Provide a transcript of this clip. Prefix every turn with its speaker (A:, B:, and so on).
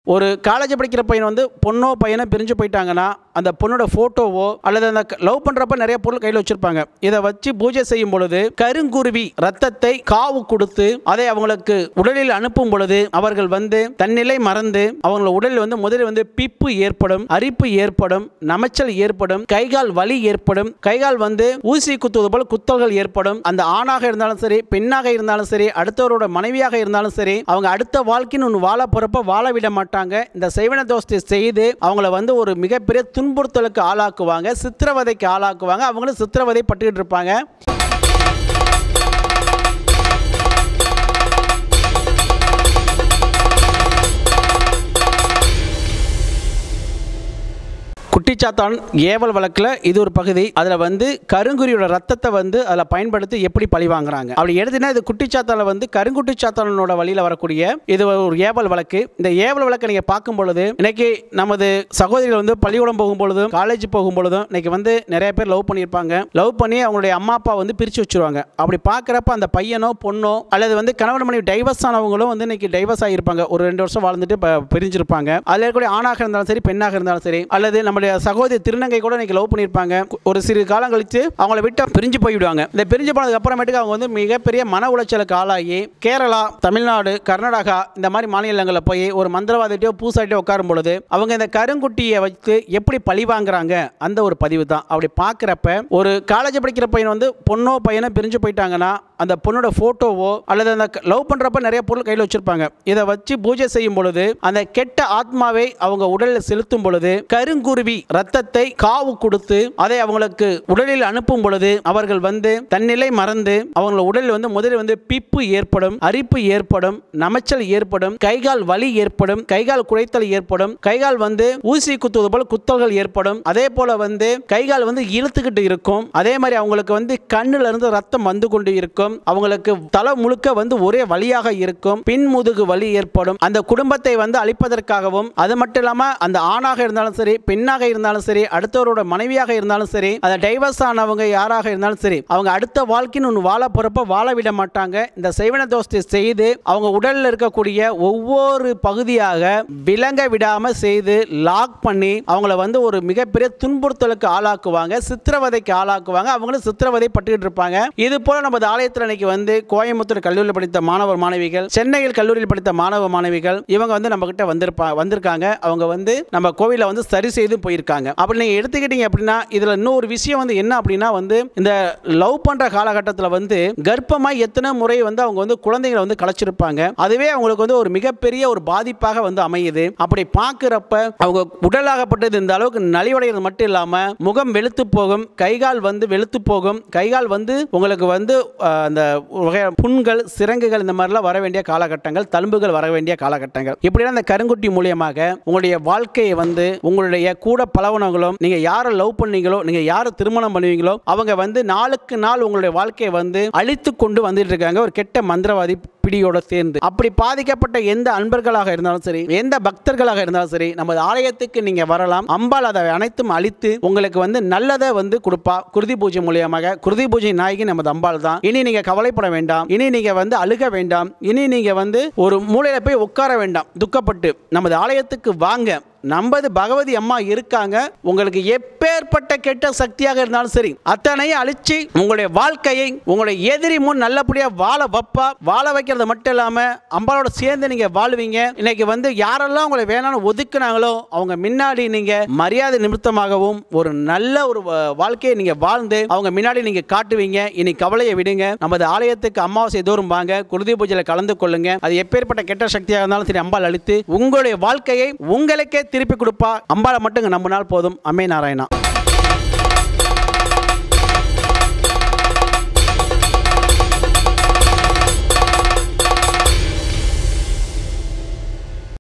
A: ஒரு காலேஜ் படிக்கிற பையன் வந்து பொண்ணோ பையனோ பிரிஞ்சு போயிட்டாங்கன்னா அந்த பொண்ணோட ஃபோட்டோவோ அல்லது அந்த லவ் பண்ணுறப்ப நிறைய பொருள் கையில் வச்சிருப்பாங்க இதை வச்சு பூஜை செய்யும் பொழுது கருங்குருவி ரத்தத்தை காவு கொடுத்து அதை அவங்களுக்கு உடலில் அனுப்பும் பொழுது அவர்கள் வந்து தன்னிலை மறந்து அவங்க உடலில் வந்து முதலில் வந்து பிப்பு ஏற்படும் அரிப்பு ஏற்படும் நமைச்சல் ஏற்படும் கைகால் வலி ஏற்படும் கைகால் வந்து ஊசி குத்துவது போல குத்தல்கள் ஏற்படும் அந்த ஆணாக இருந்தாலும் சரி பெண்ணாக இருந்தாலும் சரி அடுத்தவரோட மனைவியாக இருந்தாலும் சரி அவங்க அடுத்த வாழ்க்கைன்னு ஒன்று வாழ போறப்ப வாழ விட மாட்டாங்க இந்த செய்வன தோஷத்தை செய்து அவங்கள வந்து ஒரு மிகப்பெரிய துன்புறுத்தலுக்கு ஆளாக்குவாங்க சித்திரவதைக்கு ஆளாக்குவாங்க அவங்களும் சித்திரவதை பட்டுக்கிட்டு இருப்பாங்க குட்டிச்சாத்தான் ஏவல் வழக்கில் இது ஒரு பகுதி அதில் வந்து கருங்குருவியோட ரத்தத்தை வந்து அதில் பயன்படுத்தி எப்படி பழி வாங்குறாங்க அப்படி எடுத்துனா இது குட்டிச்சாத்தானில் வந்து கருங்குட்டிச்சாத்தானோட வழியில் வரக்கூடிய இது ஒரு ஏவல் வழக்கு இந்த ஏவல் வழக்கை நீங்கள் பார்க்கும் பொழுது இன்னைக்கு நமது சகோதரிகள் வந்து பள்ளிக்கூடம் போகும் பொழுதும் காலேஜ் போகும் பொழுதும் இன்னைக்கு வந்து நிறைய பேர் லவ் பண்ணியிருப்பாங்க லவ் பண்ணி அவங்களுடைய அம்மா அப்பா வந்து பிரித்து வச்சிருவாங்க அப்படி பார்க்குறப்ப அந்த பையனோ பொண்ணோ அல்லது வந்து கணவன் மனைவி டைவர்ஸ் ஆனவங்களும் வந்து இன்னைக்கு டைவர்ஸ் ஆகியிருப்பாங்க ஒரு ரெண்டு வருஷம் வாழ்ந்துட்டு இப்போ பிரிஞ்சிருப்பாங்க அதில் இருக்கக்கூடிய ஆணாக இருந்தாலும் சரி பெண்ணாக இருந்தாலும் சரி அல்லது நம்முடைய சகோதரி திருநங்கை கூட இன்னைக்கு லவ் பண்ணியிருப்பாங்க ஒரு சிறு காலம் கழித்து அவங்கள விட்டு பிரிஞ்சு போய்விடுவாங்க இந்த பிரிஞ்சு போனதுக்கு அப்புறமேட்டுக்கு அவங்க வந்து மிகப்பெரிய மன உளைச்சலுக்கு ஆளாகி கேரளா தமிழ்நாடு கர்நாடகா இந்த மாதிரி மாநிலங்களில் போய் ஒரு மந்திரவாதிட்டையோ பூசாட்டியோ உட்காரும் பொழுது அவங்க இந்த கருங்குட்டியை வைத்து எப்படி பழி வாங்குறாங்க அந்த ஒரு பதிவு தான் அப்படி பார்க்குறப்ப ஒரு காலேஜ் படிக்கிற பையன் வந்து பொண்ணோ பையனோ பிரிஞ்சு போயிட்டாங்கன்னா அந்த பொண்ணோட ஃபோட்டோவோ அல்லது அந்த லவ் பண்ணுறப்ப நிறைய பொருள் கையில் வச்சிருப்பாங்க இதை வச்சு பூஜை செய்யும் பொழுது அந்த கெட்ட ஆத்மாவை அவங்க உடலில் செலுத்தும் பொழுது கருங்குருவி ரத்தத்தை காவு கொடுத்து அதை அவங்களுக்கு உடலில் அனுப்பும் பொழுது அவர்கள் வந்து தன்னிலை மறந்து அவங்க உடலில் வந்து முதலில் வந்து பிப்பு ஏற்படும் அரிப்பு ஏற்படும் நமைச்சல் ஏற்படும் கைகால் வலி ஏற்படும் கைகால் குடைத்தல் ஏற்படும் கைகால் வந்து ஊசி குத்துவது போல குத்தல்கள் ஏற்படும் அதே போல வந்து கைகால் வந்து இழுத்துக்கிட்டு இருக்கும் அதே மாதிரி அவங்களுக்கு வந்து கண்ணுல இருந்து ரத்தம் வந்து கொண்டு இருக்கும் அவங்களுக்கு தலை முழுக்க வந்து ஒரே வலியாக இருக்கும் பின் முதுகு வலி ஏற்படும் அந்த குடும்பத்தை வந்து அழிப்பதற்காகவும் அது மட்டும் இல்லாம அந்த ஆணாக இருந்தாலும் சரி பெண்ணாக இருந்தாலும் சரி அடுத்தவரோட மனைவியாக இருந்தாலும் சரி அந்த டைவர்ஸ் ஆனவங்க யாராக இருந்தாலும் சரி அவங்க அடுத்த வாழ்க்கைன்னு ஒன்று வாழ போறப்ப வாழ விட மாட்டாங்க இந்த செய்வன தோஷத்தை செய்து அவங்க உடல்ல இருக்கக்கூடிய ஒவ்வொரு பகுதியாக விளங்க விடாம செய்து லாக் பண்ணி அவங்கள வந்து ஒரு மிகப்பெரிய துன்புறுத்தலுக்கு ஆளாக்குவாங்க சித்திரவதைக்கு ஆளாக்குவாங்க அவங்களும் சித்திரவதை பட்டுக்கிட்டு இருப்பாங்க இது போல நமது ஆலயத்தில் இன்னைக்கு வந்து கோயம்புத்தூர் கல்லூரியில் படித்த மாணவர் மாணவிகள் சென்னையில் கல்லூரியில் படித்த மாணவ மாணவிகள் இவங்க வந்து நம்ம கிட்ட வந்திருப்பா வந்திருக்காங்க அவங்க வந்து நம்ம கோவிலை வந்து சரி செய்து போயிருக்காங்க அப்படி நீங்க எடுத்துக்கிட்டீங்க அப்படின்னா இதுல இன்னொரு விஷயம் வந்து என்ன அப்படின்னா வந்து இந்த லவ் பண்ற காலகட்டத்தில் வந்து கர்ப்பமாய் எத்தனை முறை வந்து அவங்க வந்து குழந்தைகளை வந்து கலைச்சிருப்பாங்க அதுவே அவங்களுக்கு வந்து ஒரு மிகப்பெரிய ஒரு பாதிப்பாக வந்து அமையுது அப்படி பார்க்குறப்ப அவங்க உடலாகப்பட்டது இந்த அளவுக்கு நலிவடைகிறது மட்டும் இல்லாம முகம் வெளுத்து போகும் கைகால் வந்து வெளுத்து போகும் கைகால் வந்து உங்களுக்கு வந்து அஹ், அந்த வகை புண்கள் சிரங்குகள் இந்த மாதிரிலாம் வர வேண்டிய காலகட்டங்கள் தழும்புகள் வர வேண்டிய காலகட்டங்கள் இப்படிலாம் அந்த கருங்குட்டி மூலியமாக உங்களுடைய வாழ்க்கையை வந்து உங்களுடைய கூட பழவனங்களும் நீங்க யாரை லவ் பண்ணீங்களோ நீங்க யாரை திருமணம் பண்ணுவீங்களோ அவங்க வந்து நாளுக்கு நாள் உங்களுடைய வாழ்க்கையை வந்து அழித்து கொண்டு வந்துட்டு இருக்காங்க ஒரு கெட்ட மந்திரவாதி பிடியோட சேர்ந்து அப்படி பாதிக்கப்பட்ட எந்த அன்பர்களாக இருந்தாலும் சரி எந்த பக்தர்களாக இருந்தாலும் சரி நமது ஆலயத்துக்கு நீங்க வரலாம் அம்பாள் அதை அனைத்தும் அழித்து உங்களுக்கு வந்து நல்லதை வந்து கொடுப்பா குருதி பூஜை மூலியமாக குருதி பூஜை நாயகி நமது அம்பாள் தான் இனி நீங்க கவலைப்பட வேண்டாம் இனி நீங்க வந்து அழுக வேண்டாம் இனி நீங்க வந்து ஒரு மூலையில போய் உட்கார வேண்டாம் துக்கப்பட்டு நமது ஆலயத்துக்கு வாங்க நம்பது பகவதி அம்மா இருக்காங்க உங்களுக்கு எப்பேற்பட்ட கெட்ட சக்தியாக இருந்தாலும் சரி அத்தனையும் அழிச்சு உங்களுடைய வாழ்க்கையை உங்களுடைய எதிரி முன் நல்லபடியா வாழ வைப்பா வாழ வைக்கிறது மட்டும் இல்லாம அம்பாளோட சேர்ந்து நீங்க வாழ்வீங்க இன்னைக்கு வந்து யாரெல்லாம் உங்களை வேணாம்னு ஒதுக்குனாங்களோ அவங்க முன்னாடி நீங்க மரியாதை நிமித்தமாகவும் ஒரு நல்ல ஒரு வா- வாழ்க்கையை நீங்க வாழ்ந்து அவங்க முன்னாடி நீங்க காட்டுவீங்க இனி கவலையை விடுங்க நமது ஆலயத்துக்கு அமாவாசை தோறும் வாங்க குருதி பூஜையில கலந்து கொள்ளுங்க அது எப்பேற்பட்ட கெட்ட சக்தியாக இருந்தாலும் சரி அம்பாள் அழித்து உங்களுடைய வாழ்க்கையை உங்களுக்கே திருப்பி கொடுப்பா அம்பாளை மட்டும் நம்பினால் போதும் அம்மை நாராயணா